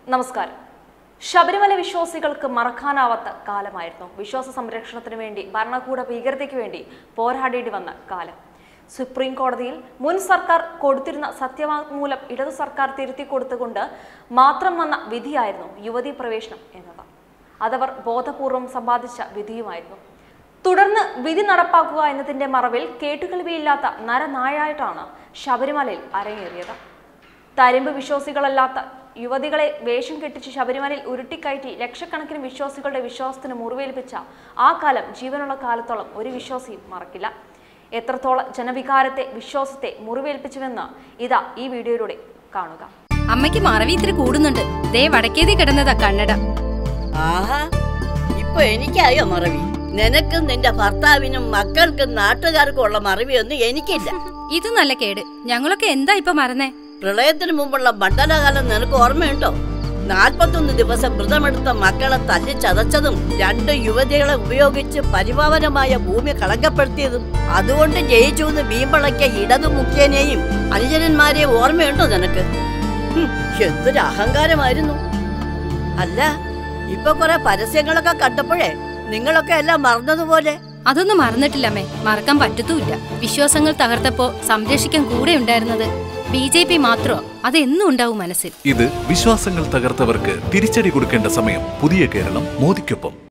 നമസ്കാരം ശബരിമല വിശ്വാസികൾക്ക് മറക്കാനാവാത്ത കാലമായിരുന്നു വിശ്വാസ സംരക്ഷണത്തിന് വേണ്ടി ഭരണകൂട ഭീകരതയ്ക്ക് വേണ്ടി പോരാടേണ്ടി വന്ന കാലം സുപ്രീം കോടതിയിൽ മുൻ സർക്കാർ കൊടുത്തിരുന്ന സത്യവാങ്മൂലം ഇടതു സർക്കാർ തിരുത്തി കൊടുത്തുകൊണ്ട് മാത്രം വന്ന വിധിയായിരുന്നു യുവതീ പ്രവേശനം എന്നത് അതവർ ബോധപൂർവം സമ്പാദിച്ച വിധിയുമായിരുന്നു തുടർന്ന് വിധി നടപ്പാക്കുക എന്നതിന്റെ മറവിൽ കേട്ടുകേൾവിയില്ലാത്ത നരനായായിട്ടാണ് ശബരിമലയിൽ അരങ്ങേറിയത് തരിമ്പ് വിശ്വാസികളല്ലാത്ത യുവതികളെ വേഷം കെട്ടിച്ച് ശബരിമലയിൽ ഉരുട്ടിക്കയറ്റി ലക്ഷക്കണക്കിന് വിശ്വാസികളുടെ വിശ്വാസത്തിന് മുറിവേൽപ്പിച്ച ആ കാലം ജീവനുള്ള കാലത്തോളം ഒരു വിശ്വാസിയും മറക്കില്ല എത്രത്തോളം ജനവികാരത്തെ വിശ്വാസത്തെ മുറിവേൽപ്പിച്ചുവെന്ന് ഇതാ ഈ വീഡിയോയിലൂടെ കാണുക അമ്മയ്ക്ക് മറവി ഇത്തിരി കൂടുന്നുണ്ട് ദേ വടക്കേതി കിടന്നതാ കണ്ണട ആഹാ ഇപ്പൊ എനിക്കായോ മറവി നിനക്കും നിന്റെ ഭർത്താവിനും മക്കൾക്കും നാട്ടുകാർക്കും ഉള്ള മറവിയൊന്നും എനിക്കില്ല ഇത് നല്ല കേട് ഞങ്ങളൊക്കെ എന്താ ഇപ്പൊ മറന്നേ പ്രളയത്തിന് മുമ്പുള്ള മണ്ഡലകാലം നിനക്ക് ഓർമ്മയുണ്ടോ നാൽപ്പത്തൊന്ന് ദിവസം വ്രതമെടുത്ത മക്കളെ തല്ലി ചതച്ചതും രണ്ട് യുവതികളെ ഉപയോഗിച്ച് പരിപാവനമായ ഭൂമി കളങ്കപ്പെടുത്തിയതും അതുകൊണ്ട് ജയിച്ചു എന്ന് വീമ്പളയ്ക്ക ഇടതു മുഖ്യനെയും അനുജനന്മാരെയും ഓർമ്മയുണ്ടോ നിനക്ക് ഹും, എന്തൊരു അഹങ്കാരമായിരുന്നു അല്ല ഇപ്പൊ കുറെ പരസ്യങ്ങളൊക്കെ കണ്ടപ്പോഴേ നിങ്ങളൊക്കെ എല്ലാം മറന്നതുപോലെ അതൊന്നും മറന്നിട്ടില്ലമ്മേ മറക്കാൻ പറ്റത്തുമില്ല വിശ്വാസങ്ങൾ തകർത്തപ്പോ സംരക്ഷിക്കാൻ കൂടെ ഉണ്ടായിരുന്നത് ബി ജെ പി മാത്രമോ അതെന്നും ഉണ്ടാവും മനസ്സിൽ ഇത് വിശ്വാസങ്ങൾ തകർത്തവർക്ക് തിരിച്ചടി കൊടുക്കേണ്ട സമയം പുതിയ കേരളം മോദിക്കൊപ്പം